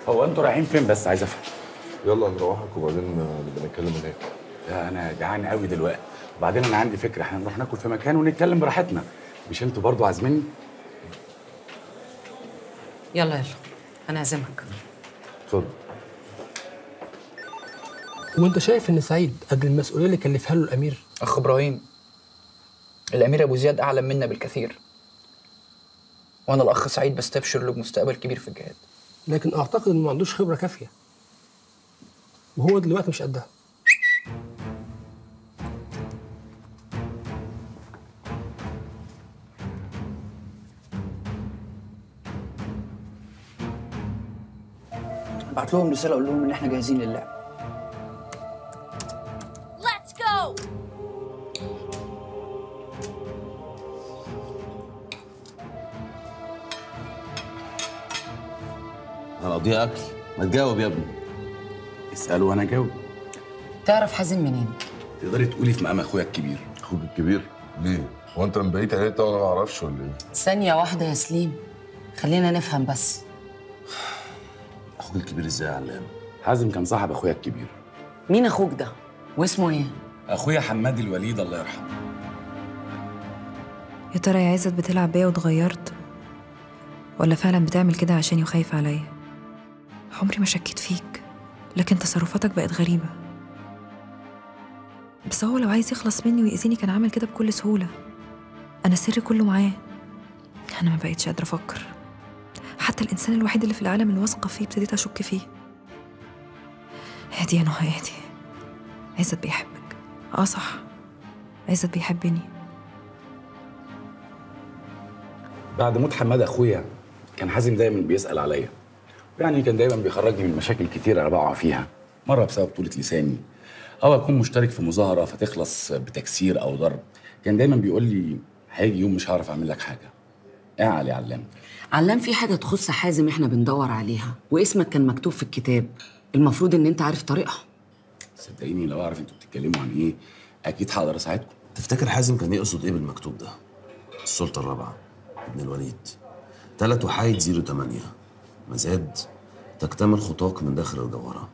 هو انتوا رايحين فين بس عايز افهم يلا نروحك وبعدين نبقى نتكلم هناك لا انا جعان قوي دلوقتي وبعدين انا عندي فكره احنا نروح ناكل في مكان ونتكلم براحتنا مش انتوا برضو عازميني يلا يلا انا اعزمك اتفضل وانت شايف ان سعيد قد المسؤوليه اللي كلفها له الامير اخ ابراهيم الامير ابو زياد اعلم منا بالكثير وانا الاخ سعيد بستبشر له بمستقبل كبير في الجهاد لكن اعتقد انه ما عندوش خبره كافيه وهو دلوقتي مش قدها ابعت لهم رساله اقول لهم ان احنا جاهزين للعب Let's go! هنقضيها اكل ما تجاوب يا ابني اسالوا وانا جاوب تعرف حازم منين تقدري تقولي في مقام اخويا الكبير اخوك الكبير ليه؟ هو انت من بقيت عيلتها وانا ما اعرفش ولا ايه؟ ثانيه واحده يا سليم خلينا نفهم بس اخوك الكبير ازاي يا علام حازم كان صاحب اخويا الكبير مين اخوك ده واسمه ايه اخويا حماد الوليد الله يرحمه يا ترى يا عزت بتلعب بيا واتغيرت ولا فعلا بتعمل كده عشاني وخايفة عليا عمري ما شكيت فيك لكن تصرفاتك بقت غريبة بس هو لو عايز يخلص مني ويأذيني كان عمل كده بكل سهولة أنا سري كله معاه أنا ما بقيتش قادرة أفكر حتى الإنسان الوحيد اللي في العالم اللي واثقة فيه ابتديت أشك فيه هادي يا نهى هادي عزت بيحبك اه صح عزت بيحبني بعد موت حماد اخويا كان حازم دايما بيسال عليا يعني كان دايما بيخرجني من مشاكل كتير انا بقع فيها مره بسبب طولة لساني او اكون مشترك في مظاهره فتخلص بتكسير او ضرب كان دايما بيقول لي هيجي يوم مش هعرف اعمل لك حاجه ايه علي علام علام في حاجه تخص حازم احنا بندور عليها واسمك كان مكتوب في الكتاب المفروض ان انت عارف طريقها صدقيني لو اعرف انتوا بتتكلموا عن ايه اكيد هقدر اساعدكم تفتكر حازم كان يقصد ايه بالمكتوب ده السلطه الرابعه ابن الوليد تلات وحايد زيرو تمانية مزاد تكتمل خطاك من داخل الجوهرة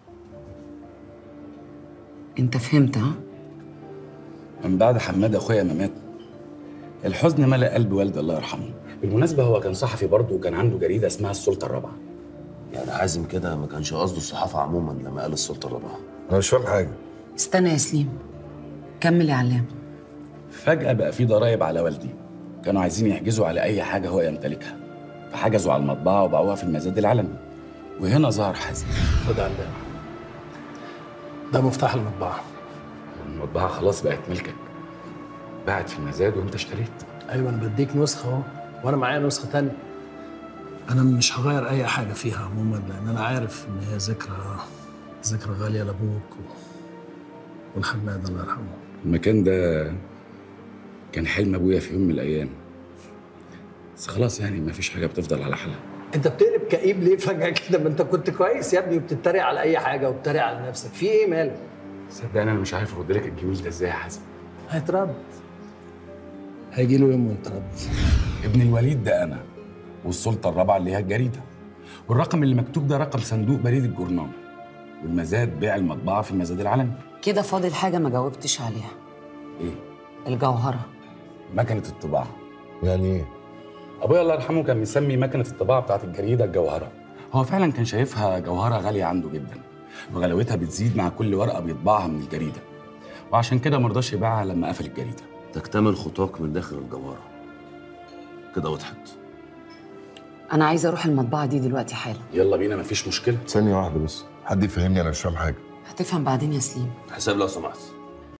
انت فهمت ها من بعد حماد اخويا ما مات الحزن ملأ قلب والدي الله يرحمه بالمناسبه هو كان صحفي برضه وكان عنده جريده اسمها السلطه الرابعه يعني حازم كده ما كانش قصده الصحافة عموما لما قال السلطة الرابعة انا مش فاهم حاجه استنى يا سليم كمل يا علام فجاه بقى في ضرايب على والدي كانوا عايزين يحجزوا على اي حاجه هو يمتلكها فحجزوا على المطبعه وباعوها في المزاد العلني وهنا ظهر حازم خد علام ده مفتاح المطبعه المطبعه خلاص بقت ملكك باعت في المزاد وانت اشتريت ايوه انا بديك نسخه اهو وانا معايا نسخه تانية انا مش هغير اي حاجه فيها عموما لان انا عارف ان هي ذكرى ذكرى غاليه لابوك و... والحماد الله يرحمه المكان ده كان حلم ابويا في يوم من الايام بس خلاص يعني ما فيش حاجه بتفضل على حالها انت بتقلب كئيب ليه فجاه كده ما انت كنت كويس يا ابني وبتتريق على اي حاجه وبتتريق على نفسك في ايه مالك صدقني انا مش عارف ارد لك الجميل ده ازاي يا حازم هيترد هيجي له يوم ويترد ابن الوليد ده انا والسلطه الرابعه اللي هي الجريده والرقم اللي مكتوب ده رقم صندوق بريد الجورنال والمزاد بيع المطبعه في المزاد العلني كده فاضل حاجه ما جاوبتش عليها ايه الجوهره مكنه الطباعه يعني ايه؟ ابويا الله يرحمه كان مسمي مكنه الطباعه بتاعت الجريده الجوهره هو فعلا كان شايفها جوهره غاليه عنده جدا وغلاوتها بتزيد مع كل ورقه بيطبعها من الجريده وعشان كده مرضاش يبيعها لما قفل الجريده تكتمل خطاك من داخل الجوهرة كده وضحت انا عايزه اروح المطبعه دي دلوقتي حالا يلا بينا مفيش مشكله ثانيه واحده بس حد يفهمني انا مش فاهم حاجه هتفهم بعدين يا سليم حساب لو سمحت